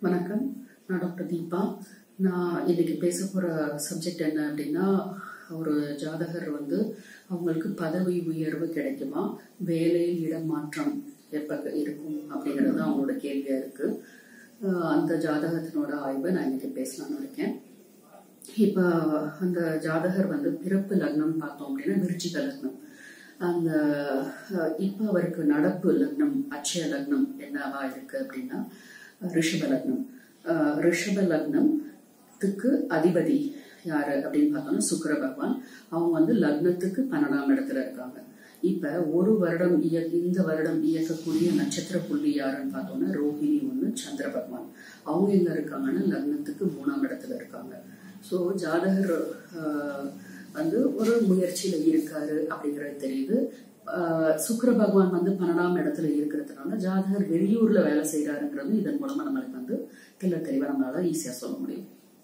வணக்கம் நான் டாக்டர் தீபா நான் இன்னைக்கு பேச போகிற சப்ஜெக்ட் என்ன அப்படின்னா ஒரு ஜாதகர் வந்து அவங்களுக்கு பதவி உயர்வு கிடைக்குமா வேலையில் இடமாற்றம் எப்போ இருக்கும் அப்படிங்கிறது தான் அவங்களோட கேள்வியாக இருக்குது அந்த ஜாதகத்தினோட ஆய்வை நான் இன்னைக்கு பேசலாம்னு இருக்கேன் இப்போ அந்த ஜாதகர் வந்து பிறப்பு லக்னம் பார்த்தோம் அப்படின்னா விருச்சிக லக்னம் அந்த அஹ், இப்போ அவருக்கு நடப்பு லக்னம் அட்சய லக்னம் என்னவா இருக்கு அப்படின்னா ரிஷப லக்னம் அஹ், ரிஷப லக்னத்துக்கு அதிபதி யாரு அப்படின்னு பார்த்தோம்னா சுக்கிர பகவான் அவங்க வந்து லக்னத்துக்கு பன்னெண்டாம் இடத்துல இருக்காங்க இப்ப ஒரு வருடம் இய இந்த வருடம் இயக்கக்கூடிய நட்சத்திர புள்ளி யாருன்னு பார்த்தோம்னா ரோஹிணி ஒன்று சந்திர பகவான் அவங்க எங்க இருக்காங்கன்னா லக்னத்துக்கு மூணாம் இடத்துல இருக்காங்க ஸோ ஜாதகர் ஆஹ், வந்து ஒரு முயற்சியில இருக்காரு அப்படிங்கிறது தெரியுது ஆஹ், சுக்கிர பகவான் வந்து பன்னெண்டாம் இடத்துல இருக்கிறதுனால ஜாதகர் வெளியூர்ல வேலை செய்யறாருங்கிறது இதன் மூலமா நம்மளுக்கு வந்து தெல்ல தெளிவா நம்மளால ஈஸியா சொல்ல முடியும்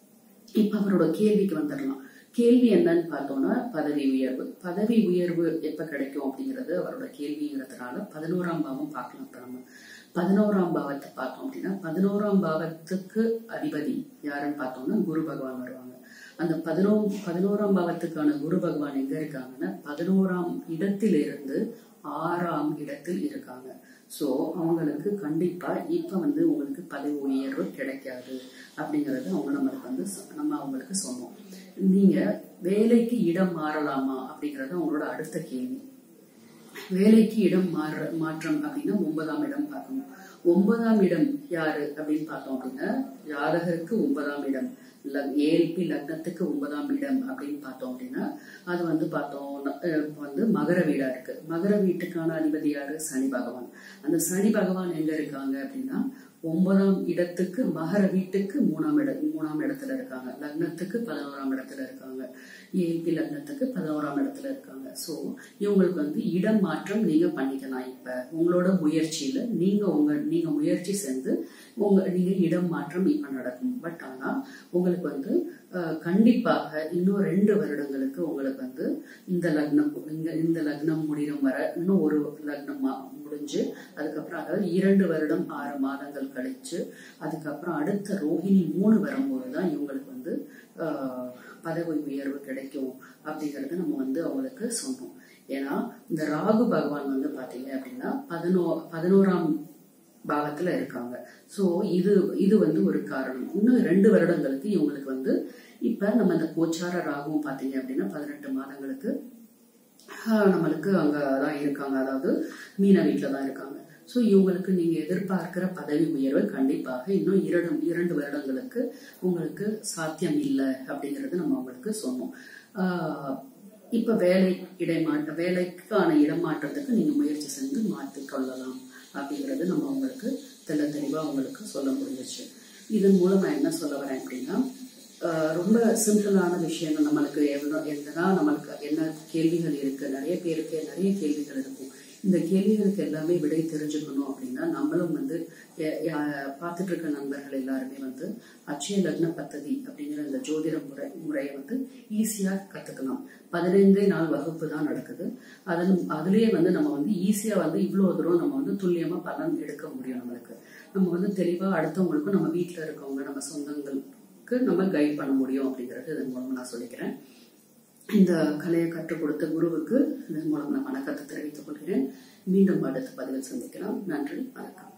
இப்ப அவரோட கேள்விக்கு வந்துடலாம் கேள்வி என்னன்னு பார்த்தோம்னா பதவி உயர்வு பதவி உயர்வு எப்ப கிடைக்கும் அப்படிங்கிறது அவரோட கேள்விங்கிறதுனால பதினோராம் பாவம் பார்க்கலாம் இப்ப நம்ம பதினோராம் பாவத்தை பார்த்தோம் அப்படின்னா பதினோராம் பாவத்துக்கு அதிபதி யாருன்னு பார்த்தோம்னா குரு பகவான் வருவாங்க அந்த பதினோ பதினோராம் பாவத்துக்கான குரு பகவான் எங்க இருக்காங்கன்னா பதினோராம் இடத்திலிருந்து ஆறாம் இடத்தில் இருக்காங்க ஸோ அவங்களுக்கு கண்டிப்பா இப்ப வந்து உங்களுக்கு பதவி உயர்வு கிடைக்காது அப்படிங்கறது அவங்க நம்மளுக்கு வந்து சொ- நம்ம அவங்களுக்கு சொன்னோம் நீங்க வேலைக்கு இடம் மாறலாமா அப்படிங்கறது அவங்களோட அடுத்த கேள்வி வேலைக்கு இடம் மாற மாற்றம் அப்படின்னா ஒன்பதாம் இடம் பார்க்கணும் ஒன்பதாம் இடம் யாரு அப்படின்னு பார்த்தோம் அப்படின்னா ஜாதகருக்கு ஒன்பதாம் இடம் ஏஎல்பி லக்னத்துக்கு ஒன்பதாம் இடம் அப்படின்னு பார்த்தோம் அப்படின்னா அது வந்து பார்த்தோம் அஹ் வந்து மகர வீடா இருக்கு மகர வீட்டுக்கான அதிபதி யாரு சனி பகவான் அந்த சனி பகவான் எங்க இருக்காங்க அப்படின்னா ஒன்பதாம் இடத்துக்கு மகர வீட்டுக்கு மூணாம் இடம் மூணாம் இடத்துல இருக்காங்க லக்னத்துக்கு பதினோராம் இடத்துல இருக்காங்க ஏபி லக்னத்துக்கு பதினோராம் இடத்துல இருக்காங்க ஸோ இவங்களுக்கு வந்து இடம் மாற்றம் நீங்க பண்ணிக்கலாம் இப்ப உங்களோட முயற்சியில நீங்க உங்க நீங்க முயற்சி செஞ்சு உங்க நீங்க இடம் மாற்றம் இப்ப நடக்கும் பட் ஆனா உங்களுக்கு வந்து அஹ், கண்டிப்பாக இன்னும் ரெண்டு வருடங்களுக்கு உங்களுக்கு வந்து இந்த லக்னம் இந்த இந்த லக்னம் முடியும் வர இன்னும் ஒரு லக்னம் மா- முடிஞ்சு அதுக்கப்புறம் அதாவது இரண்டு வருடம் ஆறு மாதங்கள் கழிச்சு அதுக்கப்புறம் அடுத்த ரோஹிணி மூணு வரும்போது தான் இவங்களுக்கு வந்து ஆஹ், பதவி உயர்வு கிடைக்கும் அப்படிங்கறத நம்ம வந்து அவங்களுக்கு சொன்னோம் ஏன்னா இந்த ராகு பகவான் வந்து பாத்தீங்க அப்படின்னா பதினோ பதினோராம் பாவத்துல இருக்காங்க சோ இது இது வந்து ஒரு காரணம் இன்னும் ரெண்டு வருடங்களுக்கு இவங்களுக்கு வந்து இப்ப நம்ம இந்த கோச்சார ராகுவும் பாத்தீங்க அப்படின்னா பதினெட்டு மாதங்களுக்கு ஆஹ், நம்மளுக்கு அங்க தான் இருக்காங்க அதாவது மீன வீட்டுல தான் இருக்காங்க ஸோ இவங்களுக்கு நீங்க எதிர்பார்க்கிற பதவி உயர்வு கண்டிப்பாக இன்னும் இரண்டு இரண்டு வருடங்களுக்கு உங்களுக்கு சாத்தியம் இல்லை அப்படிங்கறது நம்ம அவங்களுக்கு சொன்னோம் ஆஹ், இப்ப வேலை இடைமாற்ற வேலைக்கான இடமாற்றத்துக்கு நீங்க முயற்சி செஞ்சு மாற்றிக் கொள்ளலாம் அப்படிங்கறது நம்ம அவங்களுக்கு தெள்ள தெளிவா அவங்களுக்கு சொல்ல முடிஞ்சிச்சு இதன் மூலம் நான் என்ன சொல்ல வரேன் அப்படின்னா ஆஹ் ரொம்ப சிம்பிளான விஷயங்கள் நம்மளுக்கு எவ்வளோ எந்தனா நம்மளுக்கு என்ன கேள்விகள் இருக்கு நிறைய பேருக்கு நிறைய கேள்விகள் இருக்கும் இந்த கேள்விகளுக்கு எல்லாமே விடை தெரிஞ்சுக்கணும் அப்படின்னா நம்மளும் வந்து எ- யா- பார்த்துட்டு இருக்க நண்பர்கள் எல்லாருமே வந்து அட்சய லக்ன பத்ததி அப்படிங்கிற இந்த ஜோதிட முறை முறையை வந்து ஈஸியா கத்துக்கலாம் பதினைந்தே நாள் வகுப்பு தான் நடக்குது அதன் அதுலயே வந்து நம்ம வந்து ஈஸியா வந்து இவ்வளவு தூரம் நம்ம வந்து துல்லியமா பலன் எடுக்க முடியும் நம்மளுக்கு நம்ம வந்து தெளிவா அடுத்தவங்களுக்கும் நம்ம வீட்ல இருக்கவங்க நம்ம சொந்தங்களுக்கு நம்ம கைட் பண்ண முடியும் அப்படிங்கறது இதன் மூலம் நான் சொல்லிக்கிறேன் இந்த கலையை கற்றுக் கொடுத்த குருவுக்கு இதன் மூலம் நான் வணக்கத்தை தெரிவித்துக் கொள்கிறேன் மீண்டும் அடுத்த பதிவில் சந்திக்கலாம் நன்றி வணக்கம்